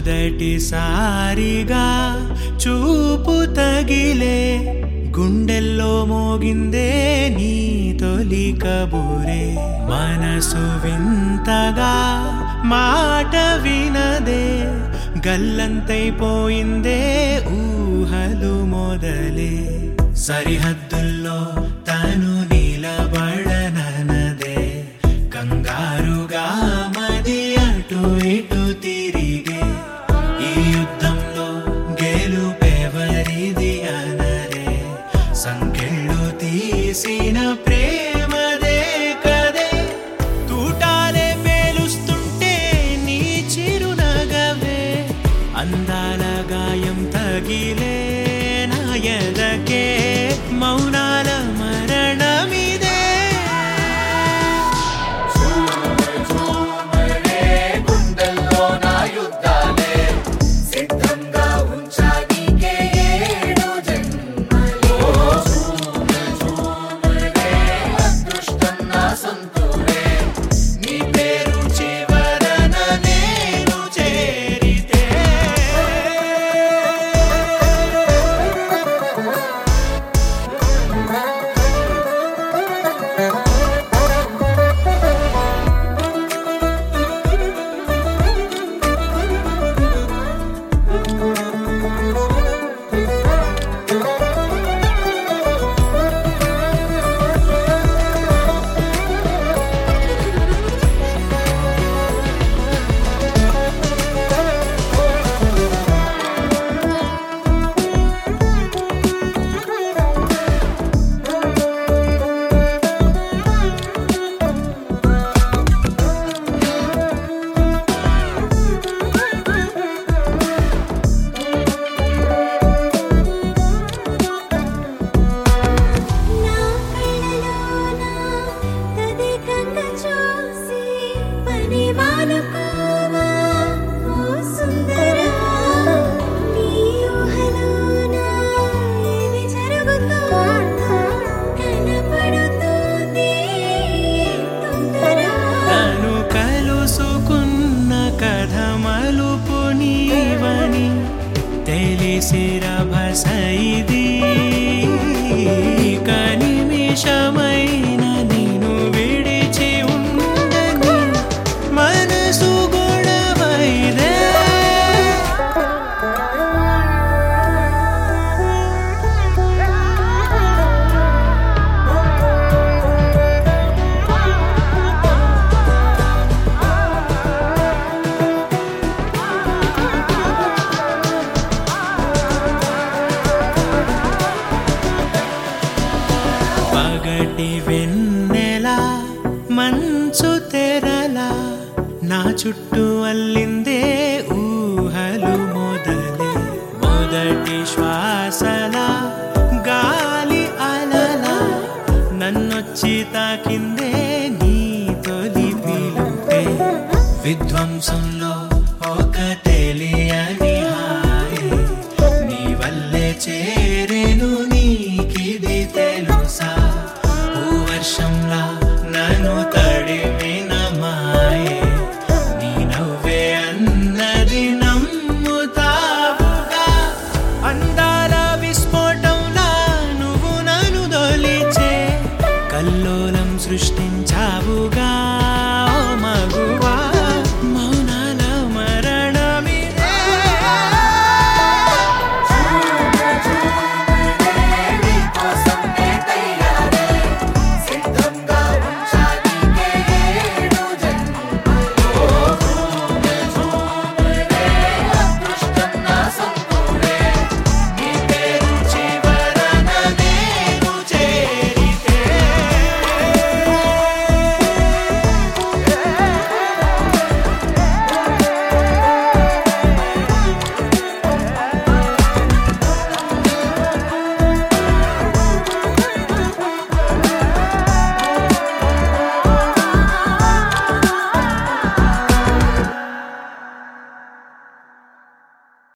మొదటిసారిగా చూపు తగిలే గుండెల్లో మోగిందే నీ తొలి కబూరే మనసు వింతగా మాట వినదే గల్లంతైపోయిందే ఊహలు మొదలే సరిహద్దుల్లో తను నిలబడనదే కంగారుగా మది అటు ఇటు తిరిగే ఈ యుద్ధంలో గెలుపెవరిది అనరే సంకెళ్ళు తీసిన ప్రేమదే కదే తూటాలే పేలుస్తుంటే నీ చిరునగవే అందాల గాయం తగిలే నా ఎదకే మౌనాల మరణమిదే గుండెల్లో నా యుద్ధాలే సిద్ధంగా ఉంచా నీకే ఏడు జన్మలే అదృష్టం నా సొంతూరే నీ పేరు చివరన నేను చేరితే నా కళ్ళలోన తదేకంగా చూసి పని మానుకోవా ఓ సుందరా నీ ఊహలోన ఏమి జరుగుతోందో కనపడుతోంది తొందర తను కలుసుకున్న కథ మలుపు నీవని తెలిసిర భసైది కనిమిషమైన నేను విడిచి ఉండని మనసు గొడవైదే పగటి వెన్నెల మంచు తెరల నా చుట్టూ అల్లిందే ఊహలు మొదలే మొదటి శ్వాసల గాలి అలల నన్నొచ్చి తాకిందే నీ తొలి పిలుపే విధ్వంసం